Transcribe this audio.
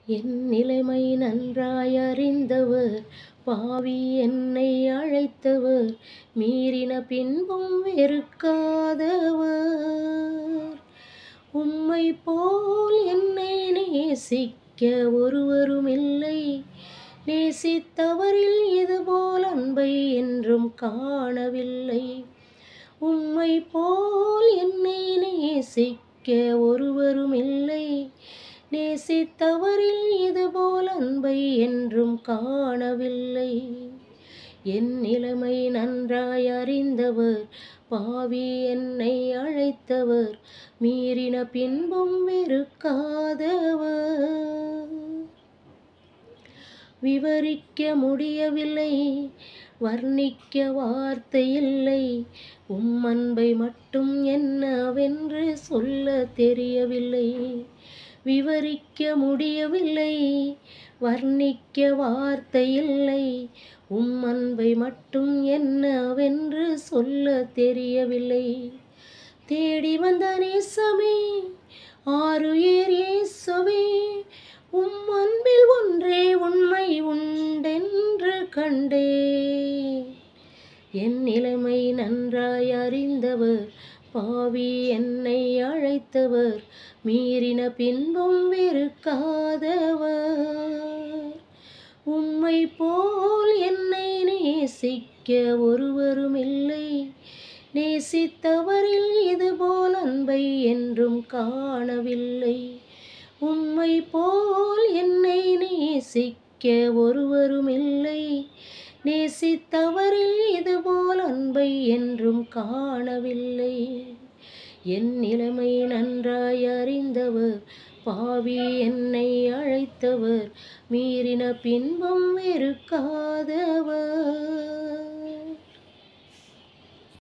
என் நிலைமை நன்றாய் அறிந்தவர் பாவி என்னை அழைத்தவர் மீறின பின்பும் வெறுக்காதவர் உம்மை போல் என்னை நேசிக்க ஒருவரும் இல்லை நேசித்தவரில் இதுபோல் அன்பை என்றும் காணவில்லை உம்மை போல் என்னை நேசிக்க ஒருவரும் இல்லை நேசித்தவரில் இதுபோல் அன்பை என்றும் காணவில்லை என் நிலைமை நன்றாய் அறிந்தவர் பாவி என்னை அழைத்தவர் மீறின பின்பும் வெறுக்காதவர் விவரிக்க முடியவில்லை வர்ணிக்க வார்த்தை இல்லை உம் அன்பை மட்டும் என்னவென்று சொல்ல தெரியவில்லை விவரிக்க முடியவில்லை வர்ணிக்க வார்த்தை இல்லை உம் அன்பை மட்டும் என்னவென்று சொல்ல தெரியவில்லை தேடி வந்த நேசமே ஆறு ஏர் இயேசுவே உம் அன்பில் ஒன்றே உண்மை உண்டென்று கண்டே என் நிலைமை நன்றாய் அறிந்தவர் பாவி என்னை அழைத்தவர் மீறின பின்பும் வெறுக்காதவர் உம்மை போல் என்னை நேசிக்க ஒருவரும் இல்லை நேசித்தவரில் இதுபோல் அன்பை என்றும் காணவில்லை உம்மை போல் என்னை நேசிக்க ஒருவரும் இல்லை நேசித்தவரில் இதுபோல் அன்பை என்றும் காணவில்லை என் நிலைமை நன்றாய் அறிந்தவர் பாவி என்னை அழைத்தவர் மீறின பின்பம் வெறுக்காதவர்